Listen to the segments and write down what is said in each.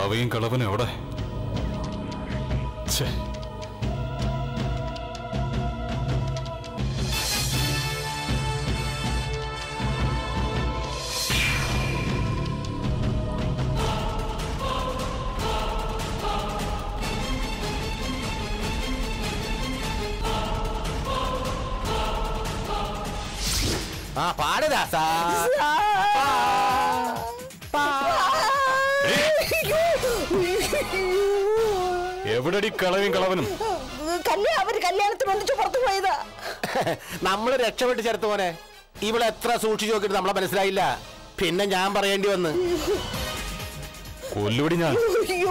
കളവയും കളവനും എവിടെ ഛേ ആ പാട് ദാസാ എവിടെടി കളവയും കളവനും കല്യാ അവര് കല്യാണത്തിന് ഒന്നിച്ച് പുറത്തു പോയതാ നമ്മള് രക്ഷപ്പെട്ട് ചേർത്ത് പോനെ ഇവിടെ എത്ര സൂക്ഷിച്ചു നോക്കിയിട്ട് നമ്മളെ മനസ്സിലായില്ല പിന്നെ ഞാൻ പറയേണ്ടി വന്ന് കൊല്ലുപടി ഞാൻ അയ്യോ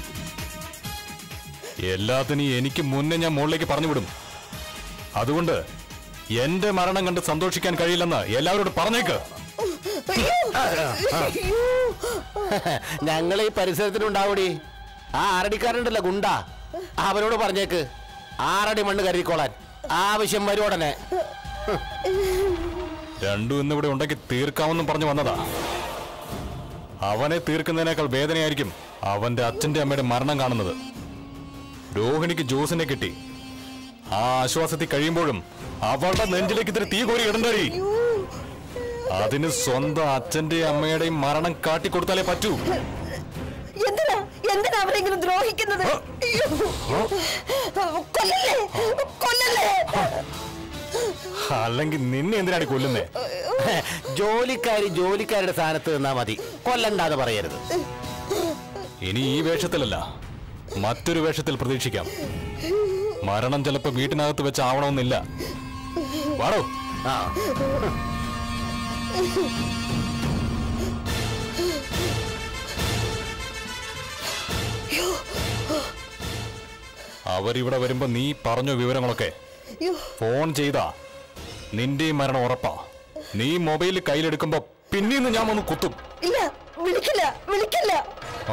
എല്ലാത്തിനും എനിക്ക് മുന്നേ ഞാൻ മുകളിലേക്ക് പറഞ്ഞു വിടും അതുകൊണ്ട് എന്റെ മരണം കണ്ട് സന്തോഷിക്കാൻ കഴിയില്ലെന്ന് എല്ലാവരോടും പറഞ്ഞേക്ക് അയ്യോ ഞങ്ങൾ ഈ പരിസരത്തിനുണ്ടാവൂടി ആ ആറടിക്കാരുണ്ടല്ലോ ഗുണ്ട അവരോട് പറഞ്ഞേക്ക് ആറടി മണ്ണ് കരുതിക്കോളാൻ ആവശ്യം വരും ഉടനെ രണ്ടും ഇന്നിവിടെ ഉണ്ടെങ്കിൽ തീർക്കാമെന്നും പറഞ്ഞു വന്നതാ അവനെ തീർക്കുന്നതിനേക്കാൾ വേദനയായിരിക്കും അവന്റെ അച്ഛന്റെ അമ്മയുടെ മരണം കാണുന്നത് രോഹിണിക്ക് ജോസിനെ കിട്ടി ആ ആശ്വാസത്തിൽ കഴിയുമ്പോഴും അവളുടെ നെഞ്ചിലേക്ക് ഇത്തിരി തീ കോരി ഇടണ്ടടി അതിന് സ്വന്തം അച്ഛന്റെയും അമ്മയുടെയും മരണം കാട്ടിക്കൊടുത്താലേ പറ്റൂ എന്തിനാ എന്തിനാ അവരെങ്കിലും ദ്രോഹിക്കുന്നത് അയ്യോ കൊല്ലല്ലേ കൊല്ലല്ലേ അല്ലെങ്കിൽ നിന്നെ എന്തിനാണ് കൊല്ലുന്നേ ജോലിക്കാരി ജോലിക്കാരുടെ സ്ഥാനത്ത് നിന്നാ മതി കൊല്ലണ്ടാന്ന് പറയരുത് ഇനി ഈ വേഷത്തിലല്ല മറ്റൊരു വേഷത്തിൽ പ്രതീക്ഷിക്കാം മരണം ചിലപ്പോ വീട്ടിനകത്ത് വെച്ച് ആവണമെന്നില്ല വാടോ ആ അവരിവിടെ വരുമ്പോ നീ പറഞ്ഞ വിവരങ്ങളൊക്കെ അയ്യോ ഫോൺ ചെയ്താ നിന്റെയും മരണം ഉറപ്പാ നീ മൊബൈൽ കയ്യിലെടുക്കുമ്പോ പിന്നീന്ന് ഞാൻ വന്ന് കുത്തും ഇല്ല വിളിക്കില്ല വിളിക്കില്ല ആ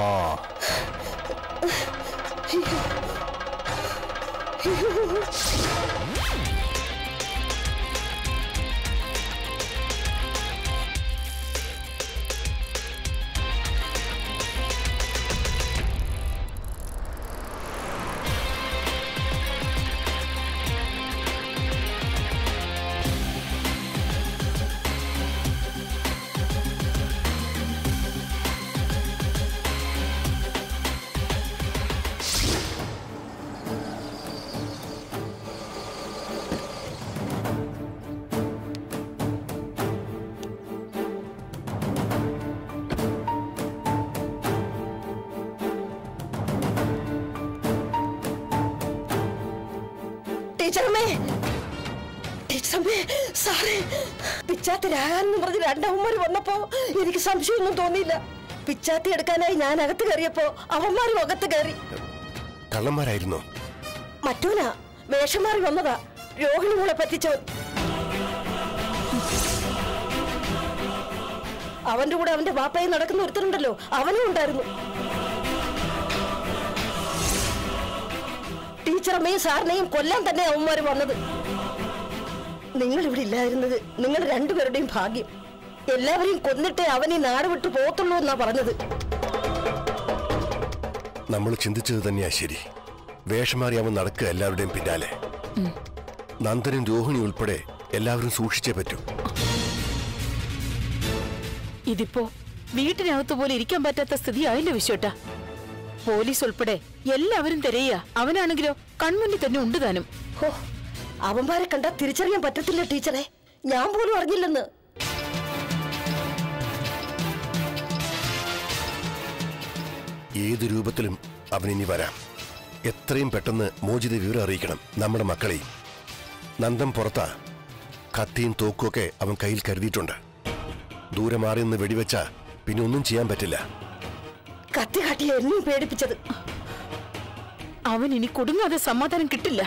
ടീച്ചറമ്മേ ടീച്ചറമ്മേ സാറേ പിച്ചാത്തി രാകാനെന്ന് പറഞ്ഞ് രണ്ടവന്മാര് വന്നപ്പോ എനിക്ക് സംശയമൊന്നും തോന്നിയില്ല പിച്ചാത്തി എടുക്കാനായി ഞാൻ അകത്ത് കയറിയപ്പോ അവന്മാരും അകത്ത് കയറി കള്ളന്മാരായിരുന്നോ മറ്റോനാ വേഷം മാറി വന്നതാ രോഹിണി മോളെ പറ്റിച്ചവൻ അവന്റെ കൂടെ അവന്റെ വാപ്പയിൽ നടക്കുന്ന ഒരുത്തരുണ്ടല്ലോ അവനും ഉണ്ടായിരുന്നു ടീച്ചറമ്മയും സാറിനെയും കൊല്ലാൻ തന്നെ അവന്മാര് വന്നത് നിങ്ങൾ ഇവിടെ ഇല്ലായിരുന്നത് നിങ്ങളുടെ രണ്ടുപേരുടെയും ഭാഗ്യം എല്ലാവരെയും കൊന്നിട്ടേ അവൻ ഈ നാട് വിട്ടു പോകത്തുള്ളൂ എന്നാ പറഞ്ഞത് നമ്മൾ ചിന്തിച്ചത് തന്നെയാ ശരി വേഷമാറി അവൻ നടക്കുക എല്ലാവരുടെയും പിന്നാലെ നന്ദനും രോഹിണി ഉൾപ്പെടെ എല്ലാവരും സൂക്ഷിച്ചേ പറ്റൂ ഇതിപ്പോ വീട്ടിനകത്ത് പോലെ ഇരിക്കാൻ പറ്റാത്ത സ്ഥിതിയായില്ല വിശ്വട്ട പോലീസ് ഉൾപ്പെടെ എല്ലാവരും തിരയുക അവനാണെങ്കിലോ കൺമുന്നിൽ തന്നെ ഉണ്ട് താനും ഹോ അവന്മാരെ കണ്ടാ തിരിച്ചറിയാൻ പറ്റത്തില്ല ടീച്ചറെ ഞാൻ പോലും അറിഞ്ഞില്ലെന്ന് ഏത് രൂപത്തിലും അവൻ ഇനി വരാം എത്രയും പെട്ടെന്ന് മോചിത വിവരം അറിയിക്കണം നമ്മുടെ മക്കളെയും നന്ദൻ പുറത്താ കത്തിയും തോക്കുമൊക്കെ അവൻ കയ്യിൽ കരുതിയിട്ടുണ്ട് ദൂരെ മാറി നിന്ന് വെടിവെച്ച പിന്നെ ഒന്നും ചെയ്യാൻ പറ്റില്ല കത്തി കാട്ടിയ എന്നെയും പേടിപ്പിച്ചത് അവൻ ഇനി കൊടുങ്ങാതെ സമാധാനം കിട്ടില്ല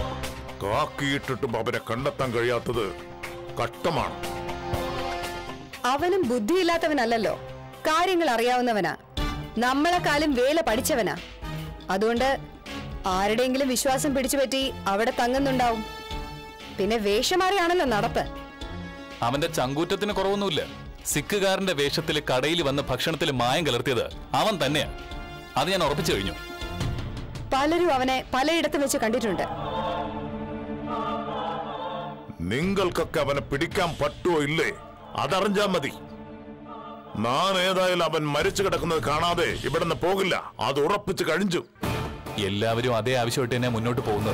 കാക്കിയിട്ടിട്ടും അവരെ കണ്ടെത്താൻ കഴിയാത്തത് കഷ്ടമാണ് അവനും ബുദ്ധിയില്ലാത്തവനല്ലല്ലോ കാര്യങ്ങൾ അറിയാവുന്നവനാ നമ്മളെക്കാളും വേല പഠിച്ചവനാ അതുകൊണ്ട് ആരുടെയെങ്കിലും വിശ്വാസം പിടിച്ചുപറ്റി അവിടെ തങ്ങുന്നുണ്ടാവും പിന്നെ വേഷമാറിയാണല്ലോ നടപ്പ് അവന്റെ ചങ്കൂറ്റത്തിന് കുറവൊന്നുമില്ല സിക്കുകാരന്റെ വേഷത്തിൽ കടയിൽ വന്ന് ഭക്ഷണത്തിൽ മായം കലർത്തിയത് അവൻ തന്നെയാ അത് ഞാൻ ഉറപ്പിച്ചു കഴിഞ്ഞു പലരും അവനെ പലയിടത്തും വെച്ച് കണ്ടിട്ടുണ്ട് നിങ്ങൾക്കൊക്കെ അവനെ പിടിക്കാൻ പറ്റുമോ ഇല്ലേ അതറിഞ്ഞാ മതി ഞാൻ ഏതായാലും അവൻ മരിച്ചു കിടക്കുന്നത് കാണാതെ ഇവിടുന്ന് പോകില്ല അത് ഉറപ്പിച്ചു കഴിഞ്ഞു എല്ലാവരും അതേ ആവശ്യമായിട്ട് തന്നെ മുന്നോട്ട് പോകുന്നത്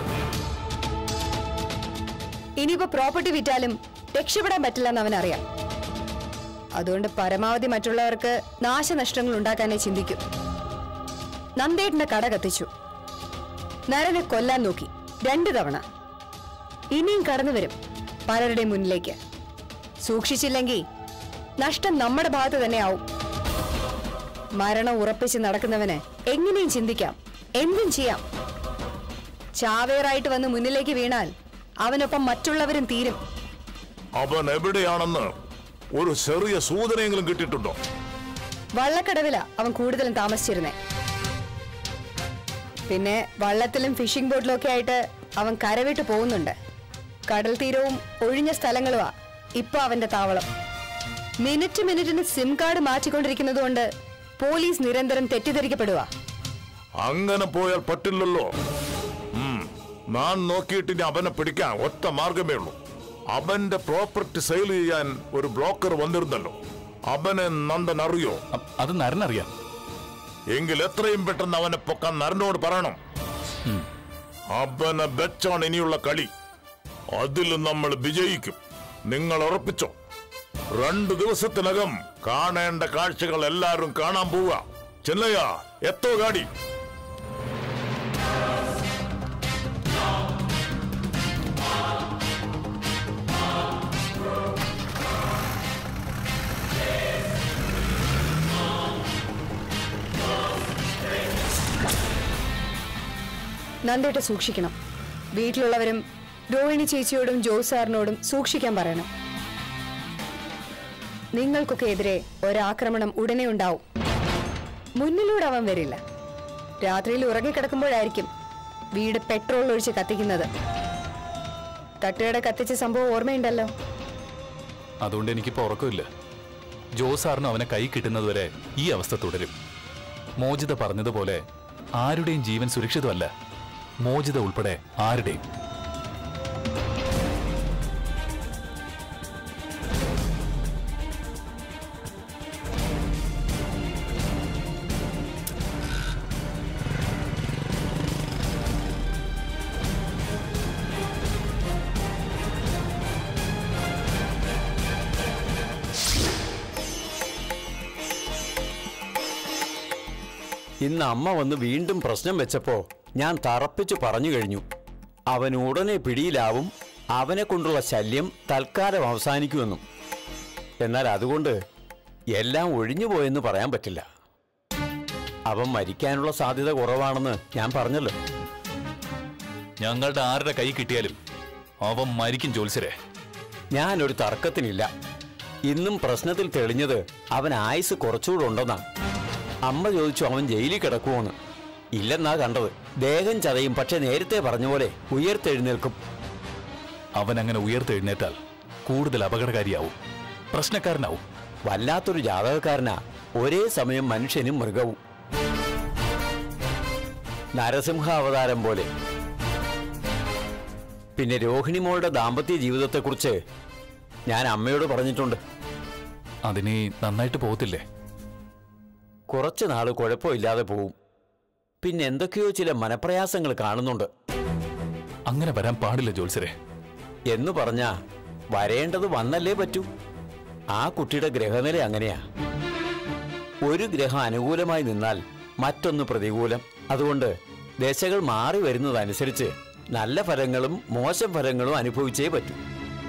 ഇനിയിപ്പോ പ്രോപ്പർട്ടി വിറ്റാലും രക്ഷപ്പെടാൻ പറ്റില്ലെന്ന് അവനറിയാം അതുകൊണ്ട് പരമാവധി മറ്റുള്ളവർക്ക് നാശനഷ്ടങ്ങൾ ഉണ്ടാക്കാനേ ചിന്തിക്കും നന്ദേട്ടന്റെ കട കത്തിച്ചു നരനെ കൊല്ലാൻ നോക്കി രണ്ടു തവണ ഇനിയും കടന്നു വരും പലരുടെയും മുന്നിലേക്ക് സൂക്ഷിച്ചില്ലെങ്കിൽ നഷ്ടം നമ്മുടെ ഭാഗത്ത് തന്നെ ആവും മരണം ഉറപ്പിച്ച് നടക്കുന്നവന് എങ്ങനെയും ചിന്തിക്കാം എന്തും ചെയ്യാം ചാവേറായിട്ട് വന്ന് മുന്നിലേക്ക് വീണാൽ അവനൊപ്പം മറ്റുള്ളവരും തീരും അവൻ എവിടെയാണെന്ന് ഒരു ചെറിയ സൂചനയെങ്കിലും കിട്ടിയിട്ടുണ്ടോ വള്ളക്കടവില അവൻ കൂടുതലും താമസിച്ചിരുന്നേ പിന്നെ വള്ളത്തിലും ഫിഷിംഗ് ബോട്ടിലും ഒക്കെ ആയിട്ട് അവൻ കരവിട്ട് പോകുന്നുണ്ട് കടൽ തീരവും ഒഴിഞ്ഞ സ്ഥലങ്ങളുമാ ഇപ്പൊ അവന്റെ താവളം മിനിറ്റ് മിനിറ്റിന് സിം കാർഡ് മാറ്റിക്കൊണ്ടിരിക്കുന്നത് കൊണ്ട് പോലീസ് നിരന്തരം തെറ്റിദ്ധരിക്കപ്പെടുക അങ്ങനെ പോയാൽ പറ്റില്ലല്ലോ ഉം. ഞാൻ നോക്കിയിട്ട് ഇനി അവനെ പിടിക്കാൻ ഒറ്റ മാർഗമേ ഉള്ളൂ അവന്റെ പ്രോപ്പർട്ടി സെയിൽ ചെയ്യാൻ ഒരു ബ്രോക്കർ വന്നിരുന്നല്ലോ അവനെ നന്ദൻ അറിയോ അ- അത് നരനറിയാം എങ്കിൽ എത്രയും പെട്ടെന്ന് അവനെ പൊക്കാൻ നരനോട് പറയണം അവനെ വെച്ചാണ് ഇനിയുള്ള കളി അതിൽ നമ്മൾ വിജയിക്കും നിങ്ങൾ ഉറപ്പിച്ചോ രണ്ടു ദിവസത്തിനകം കാണേണ്ട കാഴ്ചകൾ എല്ലാവരും കാണാൻ പോവുക ചെന്നയ്യ എത്തോ ഗാഡി നന്ദേട്ട് സൂക്ഷിക്കണം വീട്ടിലുള്ളവരും രോഹിണി ചേച്ചിയോടും ജോസ് സാറിനോടും സൂക്ഷിക്കാൻ പറയണം നിങ്ങൾക്കൊക്കെ എതിരെ ഒരാക്രമണം ഉടനെ ഉണ്ടാവും മുന്നിലൂടെ അവൻ വരില്ല രാത്രിയിൽ ഉറങ്ങിക്കിടക്കുമ്പോഴായിരിക്കും വീട് പെട്രോൾ ഒഴിച്ച് കത്തിക്കുന്നത് തട്ടുകട കത്തിച്ച സംഭവം ഓർമ്മയുണ്ടല്ലോ അതുകൊണ്ട് എനിക്കിപ്പോ ഉറക്കമില്ല ജോസാറിനും അവനെ കൈ കിട്ടുന്നതുവരെ ഈ അവസ്ഥ തുടരും മോചിത പറഞ്ഞതുപോലെ ആരുടെയും ജീവൻ സുരക്ഷിതമല്ല മോചിത ഉൾപ്പെടെ ആരുടെയും ഇന്ന് അമ്മ വന്ന് വീണ്ടും പ്രശ്നം വെച്ചപ്പോ ഞാൻ തറപ്പിച്ചു പറഞ്ഞു കഴിഞ്ഞു അവൻ ഉടനെ പിടിയിലാവും അവനെ കൊണ്ടുള്ള ശല്യം തൽക്കാലം അവസാനിക്കുമെന്നും എന്നാൽ അതുകൊണ്ട് എല്ലാം ഒഴിഞ്ഞു പോയെന്ന് പറയാൻ പറ്റില്ല അവൻ മരിക്കാനുള്ള സാധ്യത കുറവാണെന്ന് ഞാൻ പറഞ്ഞല്ലോ ഞങ്ങളുടെ ആരുടെ കൈ കിട്ടിയാലും അവൻ മരിക്കും ജോത്സരെ ഞാനൊരു തർക്കത്തിനില്ല ഇന്നും പ്രശ്നത്തിൽ തെളിഞ്ഞത് അവൻ ആയുസ് കുറച്ചുകൂടെ ഉണ്ടെന്നാ അമ്മ ചോദിച്ചു അവൻ ജയിലിൽ കിടക്കുമോന്ന് ഇല്ലെന്നാ കണ്ടത് ദേഹം ചതയും പക്ഷെ നേരത്തെ പറഞ്ഞ പോലെ ഉയർത്തെഴുന്നേൽക്കും അവൻ അങ്ങനെ ഉയർത്തെഴുന്നേറ്റാൽ കൂടുതൽ അപകടകാരിയാവും പ്രശ്നക്കാരനാവും വല്ലാത്തൊരു ജാതകക്കാരനാ ഒരേ സമയം മനുഷ്യനും മൃഗവും നരസിംഹ അവതാരം പോലെ പിന്നെ രോഹിണി മോളുടെ ദാമ്പത്യ ജീവിതത്തെക്കുറിച്ച് ഞാൻ അമ്മയോട് പറഞ്ഞിട്ടുണ്ട് അതിനി നന്നായിട്ട് പോകത്തില്ലേ കുറച്ചു നാൾ കുഴപ്പമില്ലാതെ പോവും പിന്നെ എന്തൊക്കെയോ ചില മനപ്രയാസങ്ങൾ കാണുന്നുണ്ട് അങ്ങനെ വരാൻ പാടില്ല ജോത്സരെ എന്ന് പറഞ്ഞാ വരേണ്ടത് വന്നല്ലേ പറ്റൂ ആ കുട്ടിയുടെ ഗ്രഹനില അങ്ങനെയാ ഒരു ഗ്രഹം അനുകൂലമായി നിന്നാൽ മറ്റൊന്ന് പ്രതികൂലം അതുകൊണ്ട് ദശകൾ മാറി വരുന്നതനുസരിച്ച് നല്ല ഫലങ്ങളും മോശം ഫലങ്ങളും അനുഭവിച്ചേ പറ്റൂ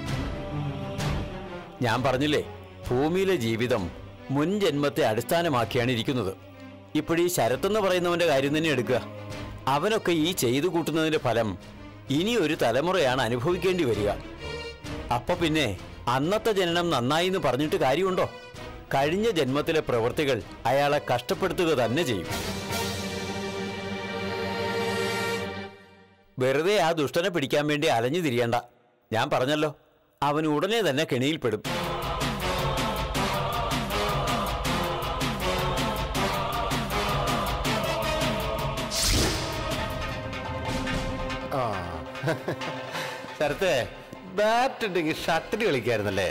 ഞാൻ പറഞ്ഞില്ലേ ഭൂമിയിലെ ജീവിതം മുൻ ജന്മത്തെ അടിസ്ഥാനമാക്കിയാണ് ഇരിക്കുന്നത് ഇപ്പോഴീ ശരത്തെന്ന് പറയുന്നവന്റെ കാര്യം തന്നെ എടുക്കുക അവനൊക്കെ ഈ ചെയ്തു കൂട്ടുന്നതിന്റെ ഫലം ഇനി ഒരു തലമുറയാണ് അനുഭവിക്കേണ്ടി വരിക അപ്പൊ പിന്നെ അന്നത്തെ ജനനം നന്നായി എന്ന് പറഞ്ഞിട്ട് കാര്യമുണ്ടോ കഴിഞ്ഞ ജന്മത്തിലെ പ്രവൃത്തികൾ അയാളെ കഷ്ടപ്പെടുത്തുക തന്നെ ചെയ്യും വെറുതെ ആ ദുഷ്ടനെ പിടിക്കാൻ വേണ്ടി അലഞ്ഞു തിരിയണ്ട ഞാൻ പറഞ്ഞല്ലോ അവൻ ഉടനെ തന്നെ കെണിയിൽപ്പെടും ആ ശരത്തെ ബാറ്റ് ഉണ്ടെങ്കിൽ ഷട്ടിൽ കളിക്കായിരുന്നല്ലേ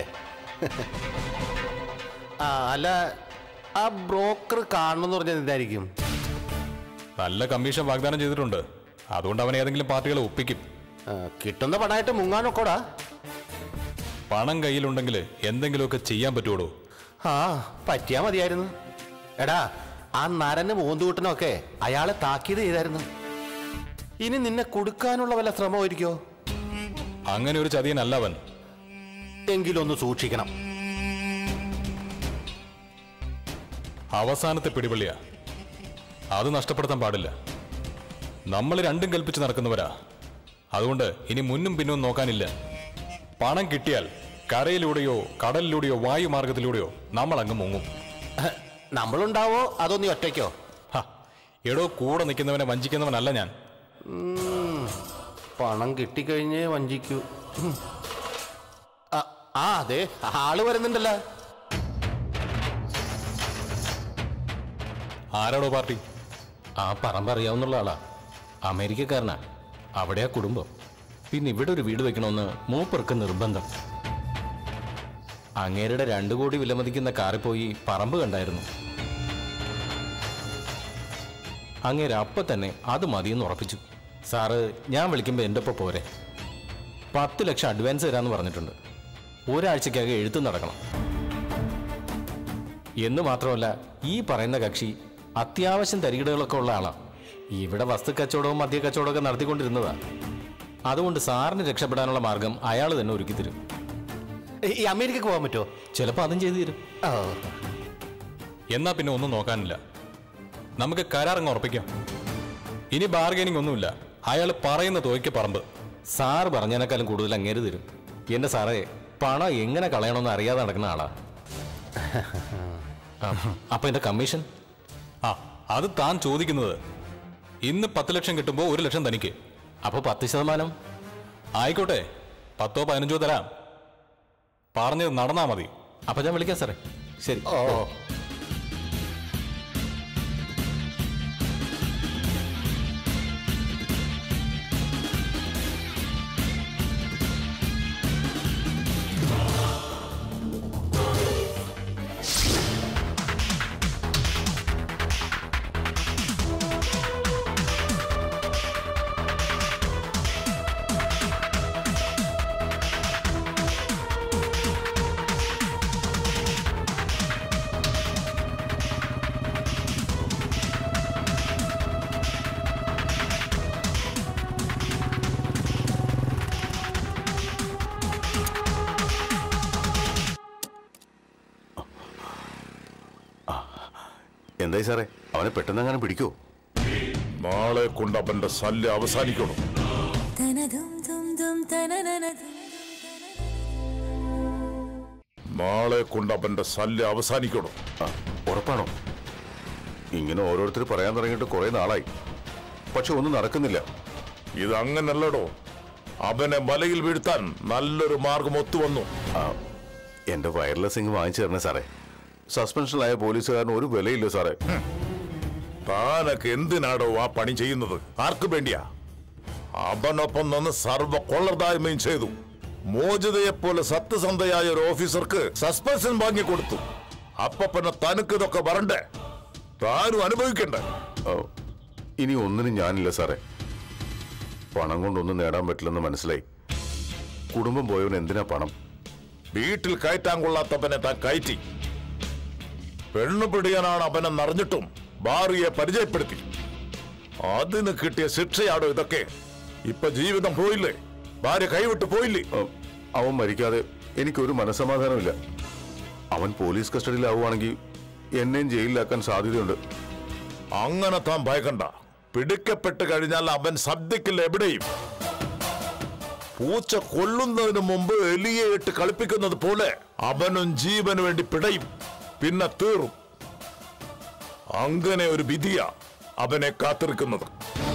ആ അല്ല ആ ബ്രോക്കർ കാണണമെന്ന് പറഞ്ഞത് എന്തായിരിക്കും നല്ല കമ്മീഷൻ വാഗ്ദാനം ചെയ്തിട്ടുണ്ട് അതുകൊണ്ട് അവൻ ഏതെങ്കിലും പാർട്ടികളെ ഒപ്പിക്കും ആ, കിട്ടുന്ന പണമായിട്ട് മുങ്ങാനൊക്കോടാ പണം കയ്യിലുണ്ടെങ്കിൽ എന്തെങ്കിലുമൊക്കെ ചെയ്യാൻ പറ്റുള്ളൂ ആ പറ്റിയാ മതിയായിരുന്നു എടാ ആ നരന് മോന്തുകൂട്ടനൊക്കെ അയാളെ താക്കീത് ചെയ്തായിരുന്നു ഇനി നിന്നെ കൊടുക്കാനുള്ള വല്ല ശ്രമമായിരിക്കോ അങ്ങനെ ഒരു ചതിയനല്ല അവൻ എങ്കിലൊന്ന് സൂക്ഷിക്കണം അവസാനത്തെ പിടിപള്ളിയാ അത് നഷ്ടപ്പെടുത്താൻ പാടില്ല നമ്മൾ രണ്ടും കൽപ്പിച്ച് നടക്കുന്നവരാ അതുകൊണ്ട് ഇനി മുന്നും പിന്നും നോക്കാനില്ല പണം കിട്ടിയാൽ കരയിലൂടെയോ കടലിലൂടെയോ വായുമാർഗത്തിലൂടെയോ നമ്മൾ അങ്ങ് മുങ്ങും നമ്മളുണ്ടാവോ അതോ നീ ഒറ്റയ്ക്കോ ഹ, എടോ കൂടെ നിൽക്കുന്നവനെ വഞ്ചിക്കുന്നവനല്ല ഞാൻ ഉം, പണം കിട്ടിക്കഴിഞ്ഞേ വഞ്ചിക്കൂ ഉം. ആ, ആ അതെ ആള് വരുന്നുണ്ടല്ലോ ആരാടോ പാർട്ടി ആ പറമ്പ് അറിയാവുന്നുള്ള ആളാ അമേരിക്കക്കാരനാ അവിടെയാ കുടുംബം പിന്നെ ഇവിടെ ഒരു വീട് വെക്കണമെന്ന് മൂപ്പർക്ക് നിർബന്ധം അങ്ങേരുടെ രണ്ടു കോടി വിലമതിക്കുന്ന കാറിൽ പോയി പറമ്പ് കണ്ടായിരുന്നു അങ്ങേര് അപ്പം തന്നെ അത് മതിയെന്ന് ഉറപ്പിച്ചു സാറ് ഞാൻ വിളിക്കുമ്പോൾ എൻ്റെ ഒപ്പം പോരെ പത്ത് ലക്ഷം അഡ്വാൻസ് തരാമെന്ന് പറഞ്ഞിട്ടുണ്ട് ഒരാഴ്ചക്കകം എഴുത്ത് നടക്കണം എന്ന് മാത്രമല്ല ഈ പറയുന്ന കക്ഷി അത്യാവശ്യം തരികിടകളൊക്കെ ഉള്ള ആളാ ഇവിടെ വസ്തു കച്ചവടവും മദ്യ കച്ചവടവും ഒക്കെ നടത്തിക്കൊണ്ടിരുന്നതാ അതുകൊണ്ട് സാറിന് രക്ഷപ്പെടാനുള്ള മാർഗം അയാൾ തന്നെ ഒരുക്കി തരും ഈ അമേരിക്കക്ക് പോകാൻ പറ്റുമോ ചിലപ്പോൾ അതും ചെയ്തു തരും ഓ എന്നാ പിന്നെ ഒന്നും നോക്കാനില്ല നമുക്ക് കരാറങ്ങ് ഉറപ്പിക്കാം ഇനി ബാർഗൈനിങ് ഒന്നുമില്ല അയാൾ പറയുന്ന തുകയ്ക്ക് പറമ്പ് സാറ് പറഞ്ഞതിനേക്കാളും കൂടുതൽ അങ്ങേര് തരും എന്റെ സാറേ പണം എങ്ങനെ കളയണമെന്ന് അറിയാതെ നടക്കുന്ന ആളാ ആ, അപ്പൊ എന്റെ കമ്മീഷൻ ആ അത് താൻ ചോദിക്കുന്നത് ഇന്ന് പത്ത് ലക്ഷം കിട്ടുമ്പോൾ ഒരു ലക്ഷം തനിക്ക് അപ്പൊ പത്ത് ശതമാനം ആയിക്കോട്ടെ പത്തോ പതിനഞ്ചോ തരാം പറഞ്ഞത് നടന്നാ മതി അപ്പൊ ഞാൻ വിളിക്കാം സാറേ ശരി ഓ എന്തായി സാറേ അവനെ പെട്ടെന്ന് അങ്ങനെ പിടിക്കോ നാളെ കൊണ്ട് അവന്റെ ശല്യം അവസാനിക്കണം നാളെ കൊണ്ട് അവന്റെ ശല്യം അവസാനിക്കണം ആ ഉറപ്പാണോ ഇങ്ങനെ ഓരോരുത്തർ പറയാൻ തുടങ്ങിയിട്ട് കുറെ നാളായി പക്ഷെ ഒന്നും നടക്കുന്നില്ല ഇത് അങ്ങനല്ലടോ അവനെ വലയിൽ വീഴ്ത്താൻ നല്ലൊരു മാർഗം ഒത്തുവന്നു ആ എന്റെ വയർലെസ് ഇങ്ങ് വാങ്ങിച്ചു തരണേ സാറേ സസ്പെൻഷനിലായ പോലീസുകാരന് ഒരു വിലയില്ല സാറേ താനൊക്കെ എന്തിനാടോ ആ പണി ചെയ്യുന്നത് ആർക്കു വേണ്ടിയാ അവനൊപ്പം നിന്ന് സർവ കൊള്ളർദായ്മയും ചെയ്തു മോചിതയെ പോലെ സത്യസന്ധയായ ഒരു ഓഫീസർക്ക് സസ്പെൻഷൻ വാങ്ങിക്കൊടുത്തു അപ്പൊ പിന്നെ തനിക്ക് ഇതൊക്കെ വരണ്ടേ താനും അനുഭവിക്കണ്ടേ ഓ, ഇനി ഒന്നിനും ഞാനില്ല സാറേ പണം കൊണ്ടൊന്നും നേടാൻ പറ്റില്ലെന്ന് മനസ്സിലായി കുടുംബം പോയവൻ എന്തിനാ പണം വീട്ടിൽ കയറ്റാൻ കൊള്ളാത്തവനെ താൻ കയറ്റി പെണ്ണു പിടിയാനാണ് അവനെ നിറഞ്ഞിട്ടും ഭാര്യയെ പരിചയപ്പെടുത്തി അതിന് കിട്ടിയ ശിക്ഷയാണോ ഇതൊക്കെ ഇപ്പൊ ജീവിതം പോയില്ലേ ഭാര്യ കൈവിട്ട് പോയില്ലേ ഓ, അവൻ മരിക്കാതെ എനിക്കൊരു മനസ്സമാധാനമില്ല അവൻ പോലീസ് കസ്റ്റഡിയിലാവുകയാണെങ്കിൽ എന്നെയും ജയിലിലാക്കാൻ സാധ്യതയുണ്ട് അങ്ങനെ താൻ ഭയക്കണ്ട പിടിക്കപ്പെട്ട് കഴിഞ്ഞാൽ അവൻ ശബ്ദിക്കില്ല എവിടെയും പൂച്ച കൊല്ലുന്നതിന് മുമ്പ് എലിയെ ഇട്ട് കളിപ്പിക്കുന്നത് പോലെ അവനും ജീവന് വേണ്ടി പിടയും പിന്നെ തീറും അങ്ങനെ ഒരു വിധിയ അവനെ കാത്തിരിക്കുന്നത്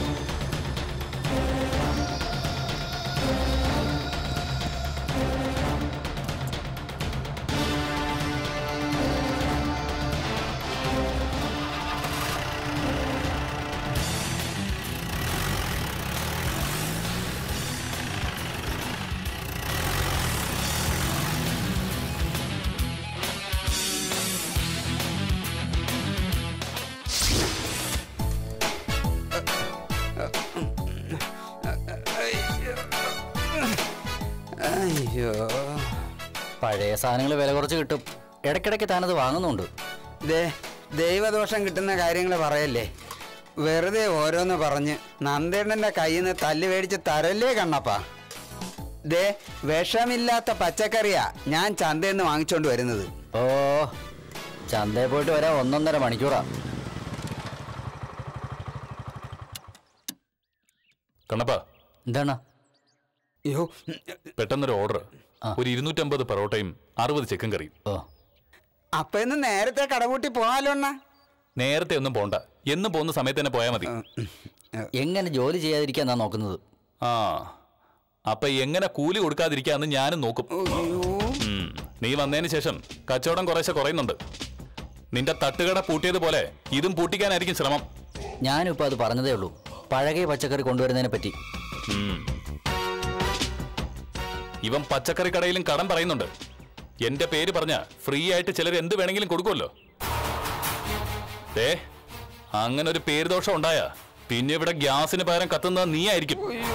അയ്യോ പഴയ സാധനങ്ങൾ വില കുറച്ച് കിട്ടും ഇടയ്ക്കിടയ്ക്ക് താനത് വാങ്ങുന്നുണ്ട് ദേ ദൈവദോഷം കിട്ടുന്ന കാര്യങ്ങൾ പറയല്ലേ വെറുതെ ഓരോന്ന് പറഞ്ഞ് നന്ദേണ്ണന്റെ കയ്യിൽ നിന്ന് തല്ല് മേടിച്ച് തരല്ലേ കണ്ണപ്പാ ദേ വിഷമില്ലാത്ത പച്ചക്കറിയാ ഞാൻ ചന്തയിൽ നിന്ന് വാങ്ങിച്ചോണ്ട് വരുന്നത് ഓ ചന്തയിൽ പോയിട്ട് വരാൻ ഒന്നൊന്നര മണിക്കൂറാ കണ്ണപ്പ എന്താണ് അയ്യോ പെട്ടെന്നൊരു ഓർഡർ ഒരു ഇരുന്നൂറ്റമ്പത് പൊറോട്ടയും അറുപത് ചിക്കൻ കറിയും ഓ അപ്പൊ ഇന്ന് നേരത്തെ കടകൂട്ടി പോകാലോ അണ്ണാ നേരത്തെ ഒന്നും പോണ്ട എന്ന് പോകുന്ന സമയത്ത് തന്നെ പോയാൽ മതി എങ്ങനെ ജോലി ചെയ്യാതിരിക്കാന്നാ നോക്കുന്നത് ആ അപ്പൊ എങ്ങനെ കൂലി കൊടുക്കാതിരിക്കാന്ന് ഞാനും നോക്കും ഉം. നീ വന്നതിന് ശേഷം കച്ചവടം കുറേശ്ശെ കുറയുന്നുണ്ട് നിന്റെ തട്ടുകട പൂട്ടിയതുപോലെ ഇതും പൂട്ടിക്കാനായിരിക്കും ശ്രമം ഞാനും ഇപ്പൊ അത് പറഞ്ഞതേ ഉള്ളൂ പഴകിയ പച്ചക്കറി കൊണ്ടുവരുന്നതിനെ പറ്റി ഉം. ഇവൻ പച്ചക്കറി കടയിലും കടം പറയുന്നുണ്ട് എന്റെ പേര് പറഞ്ഞ ഫ്രീ ആയിട്ട് ചിലർ എന്ത് വേണമെങ്കിലും കൊടുക്കുമല്ലോ ഏ അങ്ങനെ ഒരു പേര് ദോഷം ഉണ്ടായ പിന്നെ ഇവിടെ ഗ്യാസിന് പകരം കത്തുന്നത് നീ ആയിരിക്കും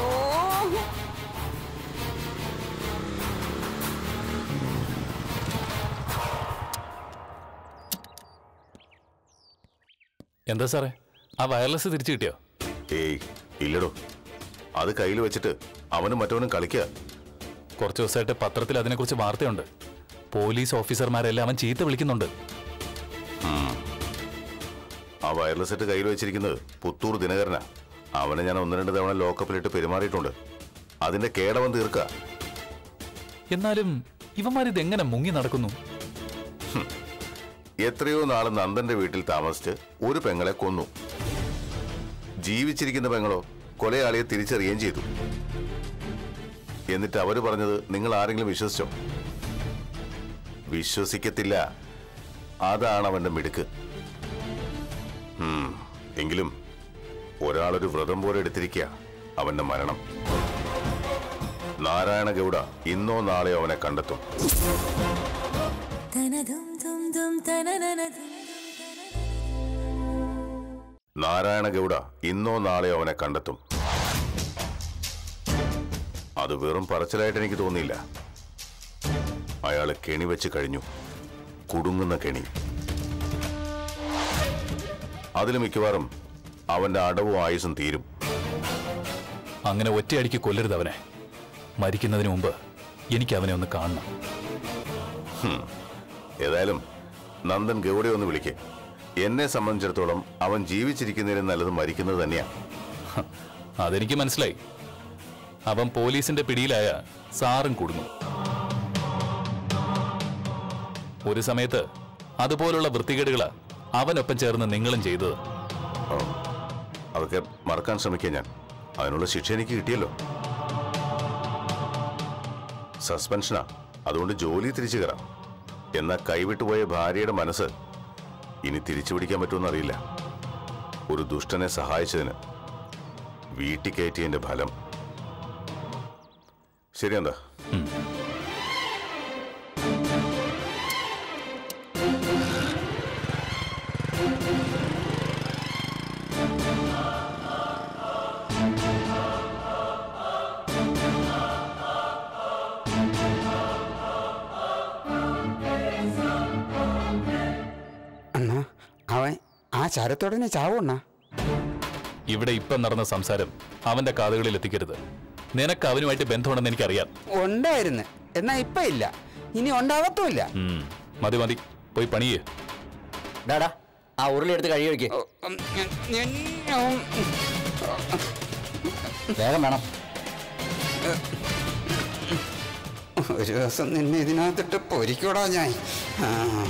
എന്താ സാറേ ആ വയർലെസ് തിരിച്ചു കിട്ടിയോ ഏയ് ഇല്ലടോ അത് കയ്യിൽ വെച്ചിട്ട് അവനും മറ്റവനും കളിക്കുക കുറച്ച് ദിവസമായിട്ട് പത്രത്തിൽ അതിനെക്കുറിച്ച് വാർത്തയുണ്ട് പോലീസ് ഓഫീസർമാരെല്ലാം അവൻ ചീത്ത വിളിക്കുന്നുണ്ട് ആ വയർലെസ് സെറ്റ് കയ്യിൽ വെച്ചിരിക്കുന്നത് പുത്തൂർ ദിനകരനാ അവനെ ഞാൻ ഒന്ന് രണ്ട് തവണ ലോക്കപ്പിലിട്ട് പെരുമാറിയിട്ടുണ്ട് അതിന്റെ കേടവൻ തീർക്കുക എന്നാലും ഇവന്മാരിത് എങ്ങനെ മുങ്ങി നടക്കുന്നു എത്രയോ നാള് നന്ദന്റെ വീട്ടിൽ താമസിച്ച് ഒരു പെങ്ങളെ കൊന്നു ജീവിച്ചിരിക്കുന്ന പെങ്ങളോ കൊലയാളിയെ തിരിച്ചറിയുകയും ചെയ്തു എന്നിട്ട് അവര് പറഞ്ഞത് നിങ്ങൾ ആരെങ്കിലും വിശ്വസിച്ചോ വിശ്വസിക്കത്തില്ല അതാണ് അവന്റെ മിടുക്ക് ഉം, എങ്കിലും ഒരാളൊരു വ്രതം പോലെ എടുത്തിരിക്കുക അവന്റെ മരണം നാരായണ ഗൗഡ ഇന്നോ നാളെയോ അവനെ കണ്ടെത്തും നാരായണ ഗൗഡ ഇന്നോ നാളെയോ അവനെ കണ്ടെത്തും അത് വെറും പറച്ചിലായിട്ട് എനിക്ക് തോന്നിയില്ല അയാള് കെണി വെച്ച് കഴിഞ്ഞു കുടുങ്ങുന്ന കെണി അതിൽ മിക്കവാറും അവന്റെ അടവും ആയുസും തീരും അങ്ങനെ ഒറ്റയടിക്ക് കൊല്ലരുത് അവനെ മരിക്കുന്നതിന് മുമ്പ് എനിക്ക് അവനെ ഒന്ന് കാണണം ഹും. ഏതായാലും നന്ദൻ ഗൗഡയെ ഒന്ന് വിളിക്കേ എന്നെ സംബന്ധിച്ചിടത്തോളം അവൻ ജീവിച്ചിരിക്കുന്നതിന് നല്ലത് മരിക്കുന്നത് തന്നെയാ ഹ, അതെനിക്ക് മനസ്സിലായി അവൻ പോലീസിന്റെ പിടിയിലായ സാറും കുടുങ്ങും ഒരു സമയത്ത് അതുപോലുള്ള വൃത്തികേടുകളാ അവനൊപ്പം ചേർന്ന് നിങ്ങളും ചെയ്തത് ഓ, അതൊക്കെ മറക്കാൻ ശ്രമിക്കാം ഞാൻ അതിനുള്ള ശിക്ഷ എനിക്ക് കിട്ടിയല്ലോ സസ്പെൻഷനാ അതുകൊണ്ട് ജോലി തിരിച്ചു കയറാം എന്നാൽ കൈവിട്ടുപോയ ഭാര്യയുടെ മനസ്സ് ഇനി തിരിച്ചു പിടിക്കാൻ പറ്റുമെന്ന് അറിയില്ല ഒരു ദുഷ്ടനെ സഹായിച്ചതിന് വീട്ടിൽ കയറ്റിയതിന്റെ ഫലം ശരിയെന്താ അണ്ണാ അവൻ ആ ശരത്തോടനെ ചാവണ്ണ ഇവിടെ ഇപ്പം നടന്ന സംസാരം അവന്റെ കാതുകളിൽ എത്തിക്കരുത് നിനക്ക് അവനുമായിട്ട് ബന്ധമുണ്ടെന്ന് എനിക്കറിയാം ഉണ്ടായിരുന്നു എന്നാ ഇപ്പൊ ഇല്ല ഇനി ഉണ്ടാകത്തുമില്ല ഉം, മതി മതി പോയി പണിയേ ഡാടാ ആ ഉരുളി എടുത്ത് കഴിയ വയ്ക്ക് വേഗം വേണം ഒരു ദിവസം നിന്നെ ഇതിനകത്തിട്ട് പൊരിക്കൂടാ ഞാൻ ആ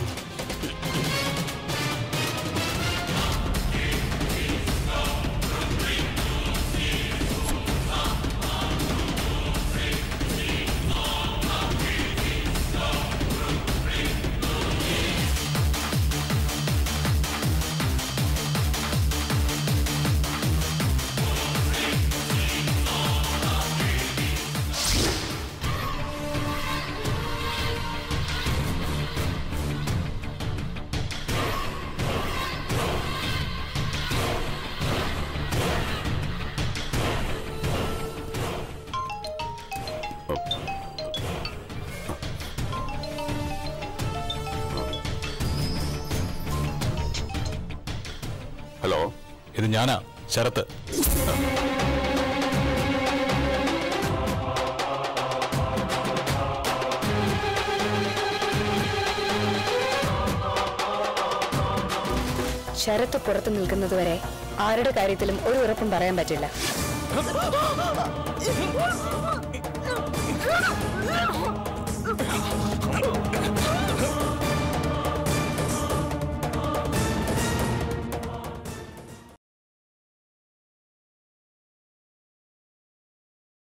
ഹലോ ഇത് ഞാനാ ശരത്ത് ശരത്ത് പുറത്തു നിൽക്കുന്നതുവരെ ആരുടെ കാര്യത്തിലും ഒരു ഉറപ്പും പറയാൻ പറ്റില്ല ആ